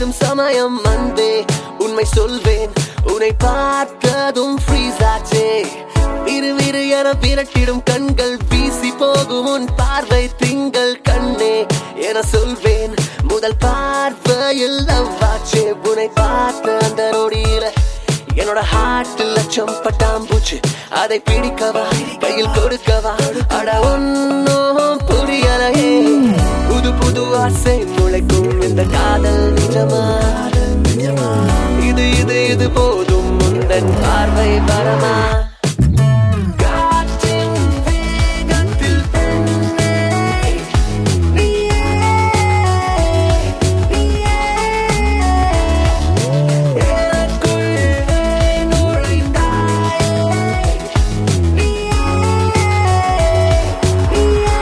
விரட்டிடும் சமயம் வந்தே உண்மை சொல்வேன் உன்னை பார்த்ததும் ஃப்ரீஸ் ஆச்சே விறு விறு என விரட்டிடும் கண்கள் வீசி போகும் உன் பார்வை திங்கள் கண்ணே என சொல்வேன் முதல் பார்வையில் லவ்வாச்சே உன்னை பார்த்த அந்த நொடியில என்னோட ஹார்ட் லட்சம் பட்டாம்பூச்சு அதை பிடிக்கவா கையில் கொடுக்கவா அட ஒன்னும் புரியலையே புது புது ஆசை முளைக்கும் இந்த காதல் நிஜமா இது இது இது போதும் முந்தன் பார்வை வரமா காற்றின் வேகத்தில் பெண்ணே, நீயே, நீயே. எனக்குள்ளே நுழைந்தாயே, நீயே, நீயே.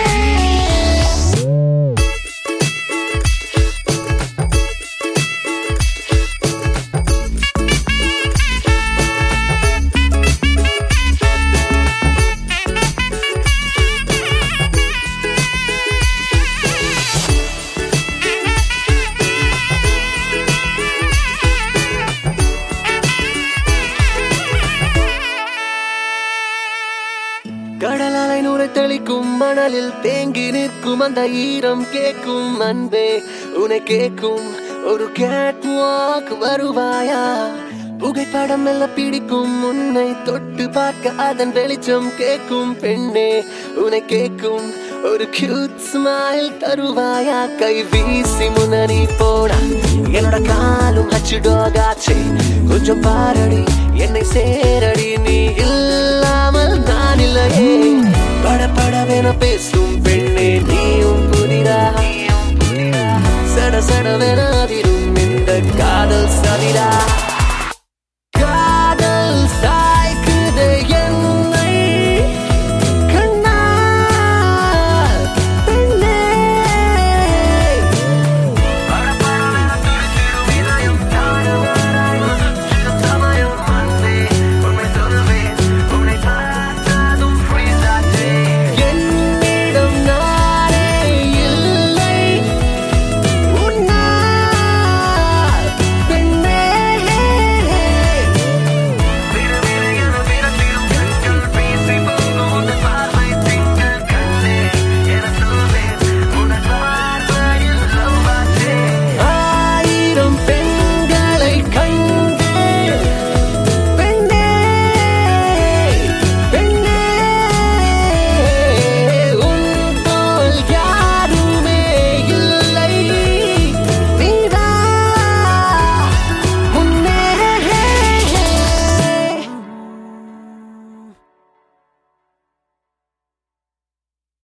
கடலாலை நூலை தெளிக்கும் மணலில் தேங்கி நிற்கும் அந்த ஈரம் கேட்கும் அன்பே உன்னை கேட்கும் ஒரு கேட் வாக் வருவாயா புகைப்படம் மெல்ல பிடிக்கும் உன்னை தொட்டு பார்க்க அதன் வெளிச்சம் கேட்கும் பெண்ணே உன்னை கேட்கும் ஒரு கியூட் ஸ்மைல் தருவாயா கை வீசி முன்னணி போடா என்னோட காலும் அச்சு டாகாச்சே கொஞ்சம் பாரடி என்னை சேரடி நீ இல்லாமல் நான் இல்லையே பட படவென பேசும் பெண்ணே நீயும் புதிரா சட சடவென அதிரும் இந்த காதல் சதிரா